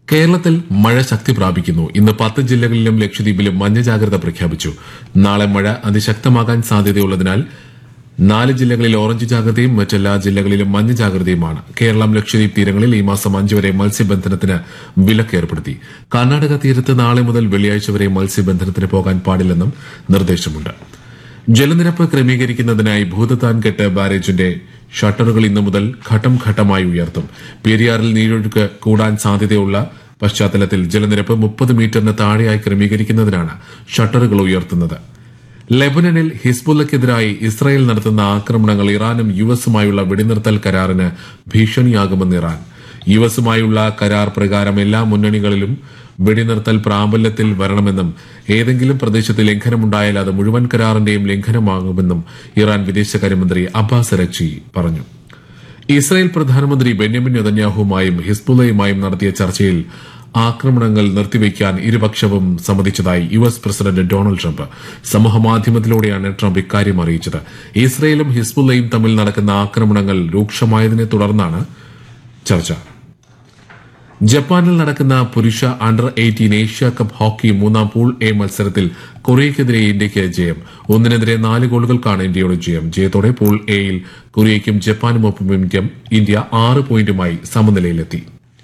കേരളത്തിൽ മഴ ശക്തി പ്രാപിക്കുന്നു ഇന്ന് പത്ത് ജില്ലകളിലും ലക്ഷദ്വീപിലും മഞ്ഞ ജാഗ്രത പ്രഖ്യാപിച്ചു നാളെ മഴ അതിശക്തമാകാൻ സാധ്യതയുള്ളതിനാൽ നാല് ജില്ലകളിൽ ഓറഞ്ച് ജാഗ്രതയും മറ്റെല്ലാ ജില്ലകളിലും മഞ്ഞ ജാഗ്രതയുമാണ് കേരളം ലക്ഷദ്വീപ് തീരങ്ങളിൽ ഈ മാസം അഞ്ച് വരെ മത്സ്യബന്ധനത്തിന് വിലക്ക് ഏർപ്പെടുത്തി കർണാടക തീരത്ത് നാളെ മുതൽ വെള്ളിയാഴ്ച വരെ മത്സ്യബന്ധനത്തിന് പോകാൻ പാടില്ലെന്നും നിർദ്ദേശമുണ്ട് ജലനിരപ്പ് ക്രമീകരിക്കുന്നതിനായി ഭൂതത്താൻകെട്ട് ബാരേജിന്റെ ഷട്ടറുകൾ ഇന്നു മുതൽ ഘട്ടം ഘട്ടമായി ഉയർത്തും പെരിയാറിൽ നീരൊഴുക്ക് കൂടാൻ സാധ്യതയുള്ള പശ്ചാത്തലത്തിൽ ജലനിരപ്പ് മുപ്പത് മീറ്ററിന് താഴെയായി ക്രമീകരിക്കുന്നതിനാണ് ഷട്ടറുകൾ ഉയർത്തുന്നത് ലെബനനിൽ ഹിസ്ബുള്ളക്കെതിരായി ഇസ്രായേൽ നടത്തുന്ന ആക്രമണങ്ങൾ ഇറാനും യു എസുമായുള്ള വെടിനിർത്തൽ കരാറിന് ഭീഷണിയാകുമെന്ന് ഇറാൻ യു എസുമായുള്ള കരാർ പ്രകാരം എല്ലാ മുന്നണികളിലും വെടിനിർത്തൽ പ്രാബല്യത്തിൽ വരണമെന്നും ഏതെങ്കിലും പ്രദേശത്ത് ലംഘനമുണ്ടായാൽ അത് മുഴുവൻ കരാറിന്റെയും ലംഘനമാകുമെന്നും ഇറാൻ വിദേശകാര്യമന്ത്രി അബ്ബാസ് അരക്ചി പറഞ്ഞു ഇസ്രായേൽ പ്രധാനമന്ത്രി ബെന്യാമിൻ നെതന്യാഹുവുമായും ഹിസ്ബുള്ളയുമായും നടത്തിയ ചർച്ചയിൽ ആക്രമണങ്ങൾ നിർത്തിവെക്കാൻ ഇരുപക്ഷവും സമ്മതിച്ചതായി U S president Donald Trump സമൂഹമാധ്യമത്തിലൂടെയാണ് ട്രംപ് ഇക്കാര്യം അറിയിച്ചത് ഇസ്രയേലും ഹിസ്ബുള്ളയും തമ്മിൽ നടക്കുന്ന ആക്രമണങ്ങൾ രൂക്ഷമായതിനെ തുടർന്നാണ് ചർച്ച ജപ്പാനിൽ നടക്കുന്ന പുരുഷ under eighteen Asia cup hockey മൂന്നാം പൂൾ എ മത്സരത്തിൽ കൊറിയയ്ക്കെതിരെ ഇന്ത്യയ്ക്ക് ജയം ഒന്നിനെതിരെ നാല് ഗോളുകൾക്കാണ് ഇന്ത്യയുടെ ജയം ജയത്തോടെ പൂൾ എയിൽ കൊറിയയ്ക്കും ജപ്പാനുമൊപ്പം ഇന്ത്യ ഇന്ത്യ ആറ് പോയിന്റുമായി സമനിലയിലെത്തി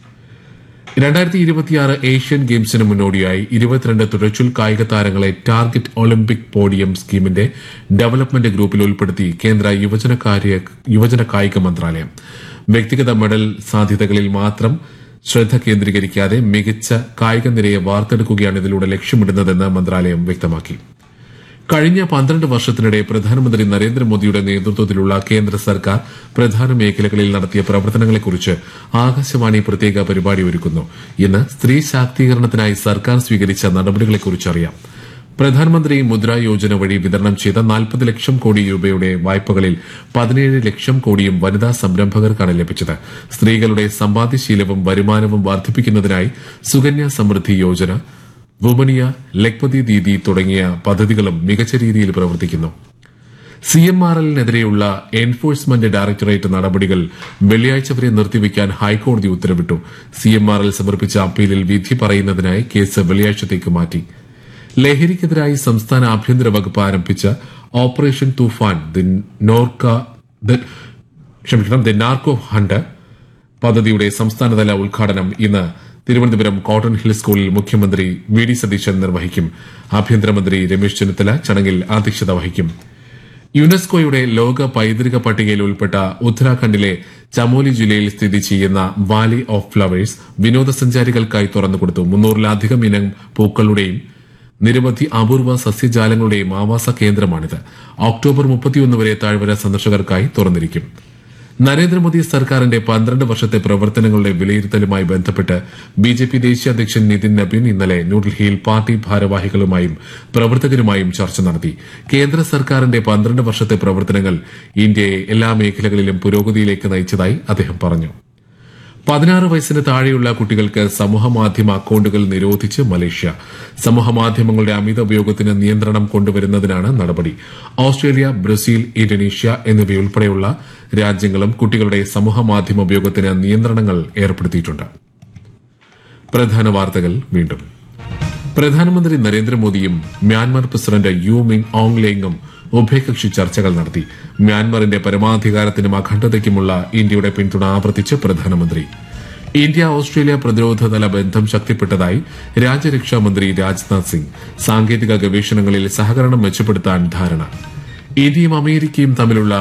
രണ്ടായിരത്തി ഇരുപത്തിയാറ് ഏഷ്യൻ ഗെയിംസിന് മുന്നോടിയായി ഇരുപത്തിരണ്ട് തുഴച്ചിൽ കായിക താരങ്ങളെ ടാർഗറ്റ് ഒളിമ്പിക് പോഡിയം സ്കീമിന്റെ ഡെവലപ്മെന്റ് ഗ്രൂപ്പിൽ ഉൾപ്പെടുത്തി കേന്ദ്ര യുവജന കാര്യ യുവജന കായിക മന്ത്രാലയം വ്യക്തിഗത മെഡൽ സാധ്യതകളിൽ മാത്രം ശ്രദ്ധ കേന്ദ്രീകരിക്കാതെ മികച്ച കായിക നിരയെ വാർത്തെടുക്കുകയാണ് ഇതിലൂടെ ലക്ഷ്യമിടുന്നതെന്ന് മന്ത്രാലയം വ്യക്തമാക്കി കഴിഞ്ഞ പന്ത്രണ്ട് വർഷത്തിനിടെ പ്രധാനമന്ത്രി നരേന്ദ്രമോദിയുടെ നേതൃത്വത്തിലുള്ള കേന്ദ്ര സർക്കാർ പ്രധാന മേഖലകളിൽ നടത്തിയ പ്രവർത്തനങ്ങളെക്കുറിച്ച് ആകാശവാണി പ്രത്യേക പരിപാടി ഒരുക്കുന്നു ഇന്ന് സ്ത്രീ ശാക്തീകരണത്തിനായി സർക്കാർ സ്വീകരിച്ച നടപടികളെക്കുറിച്ച് അറിയാം പ്രധാനമന്ത്രി മുദ്ര യോജന വഴി വിതരണം ചെയ്ത നാൽപ്പത് ലക്ഷം കോടി രൂപയുടെ വായ്പകളിൽ പതിനേഴ് ലക്ഷം കോടിയും വനിതാ സംരംഭകർക്കാണ് ലഭിച്ചത് സ്ത്രീകളുടെ സമ്പാദ്യശീലവും വരുമാനവും വർദ്ധിപ്പിക്കുന്നതിനായി സുകന്യ സമൃദ്ധി യോജന വുമനിയ ലക്പതി ദീദി തുടങ്ങിയ പദ്ധതികളും മികച്ച രീതിയിൽ പ്രവർത്തിക്കുന്നു സി എം ആർ എല്ലിനെതിരെയുള്ള എൻഫോഴ്സ്മെന്റ് ഡയറക്ടറേറ്റ് നടപടികൾ വെള്ളിയാഴ്ച വരെ നിർത്തിവെക്കാൻ ഹൈക്കോടതി ഉത്തരവിട്ടു സി എം ആർ എൽ സമർപ്പിച്ച അപ്പീലിൽ വിധി പറയുന്നതിനായി കേസ് വെള്ളിയാഴ്ചത്തേക്ക് മാറ്റി ലഹരിക്കെതിരായി സംസ്ഥാന ആഭ്യന്തര വകുപ്പ് ആരംഭിച്ച operation Toofan the Norka the- ക്ഷമിക്കണം ദി നാർക്കോ ഹണ്ട് പദ്ധതിയുടെ സംസ്ഥാനതല ഉദ്ഘാടനം ഇന്ന് തിരുവനന്തപുരം കോട്ടൺ ഹിൽ സ്കൂളിൽ മുഖ്യമന്ത്രി വി ഡി സതീശൻ നിർവഹിക്കും ആഭ്യന്തരമന്ത്രി രമേശ് ചെന്നിത്തല ചടങ്ങിൽ അധ്യക്ഷത വഹിക്കും യുനെസ്കോയുടെ ലോക പൈതൃക പട്ടികയിൽ ഉൾപ്പെട്ട ഉത്തരാഖണ്ഡിലെ ചമോലി ജില്ലയിൽ സ്ഥിതി ചെയ്യുന്ന വാലി ഓഫ് ഫ്ലവേഴ്സ് വിനോദസഞ്ചാരികൾക്കായി തുറന്നുകൊടുത്തു മുന്നൂറിലധികം ഇനം പൂക്കളുടെയും നിരവധി അപൂർവ സസ്യജാലങ്ങളുടെയും ആവാസ കേന്ദ്രമാണിത് ഒക്ടോബർ മുപ്പത്തിയൊന്ന് വരെ താഴ്വര സന്ദർശകർക്കായി തുറന്നിരിക്കും നരേന്ദ്രമോദി സർക്കാരിന്റെ പന്ത്രണ്ട് വർഷത്തെ പ്രവർത്തനങ്ങളുടെ വിലയിരുത്തലുമായി ബന്ധപ്പെട്ട് ബി ജെ പി ദേശീയ അധ്യക്ഷൻ നിതിൻ നബീൻ ഇന്നലെ ന്യൂഡൽഹിയിൽ പാർട്ടി ഭാരവാഹികളുമായും പ്രവർത്തകരുമായും ചർച്ച നടത്തി കേന്ദ്ര സർക്കാരിന്റെ പന്ത്രണ്ട് വർഷത്തെ പ്രവർത്തനങ്ങൾ ഇന്ത്യയെ എല്ലാ മേഖലകളിലും പുരോഗതിയിലേക്ക് നയിച്ചതായി അദ്ദേഹം പറഞ്ഞു പതിനാറ് വയസ്സിന് താഴെയുള്ള കുട്ടികൾക്ക് സമൂഹമാധ്യമ അക്കൌണ്ടുകൾ നിരോധിച്ച് മലേഷ്യ സമൂഹമാധ്യമങ്ങളുടെ അമിത ഉപയോഗത്തിന് നിയന്ത്രണം കൊണ്ടുവരുന്നതിനാണ് നടപടി ഓസ്ട്രേലിയ ബ്രസീൽ ഇന്തോനേഷ്യ എന്നിവയുൾപ്പെടെയുള്ള രാജ്യങ്ങളും കുട്ടികളുടെ സമൂഹമാധ്യമ ഉപയോഗത്തിന് നിയന്ത്രണങ്ങൾ ഏർപ്പെടുത്തിയിട്ടുണ്ട് പ്രധാന വാർത്തകൾ വീണ്ടും പ്രധാനമന്ത്രി നരേന്ദ്രമോദിയും Myanmar president U Min Aung ലേങ്ങും ഉഭയകക്ഷി ചർച്ചകൾ നടത്തി മ്യാൻമാറിന്റെ പരമാധികാരത്തിനും അഖണ്ഡതയ്ക്കുമുള്ള ഇന്ത്യയുടെ പിന്തുണ ആവർത്തിച്ച് പ്രധാനമന്ത്രി ഇന്ത്യ ഓസ്ട്രേലിയ പ്രതിരോധതല ബന്ധം ശക്തിപ്പെട്ടതായി രാജ്യരക്ഷാ മന്ത്രി രാജ്നാഥ് സിംഗ് സാങ്കേതിക ഗവേഷണങ്ങളിൽ സഹകരണം മെച്ചപ്പെടുത്താൻ ധാരണ ഇന്ത്യയും അമേരിക്കയും തമ്മിലുള്ള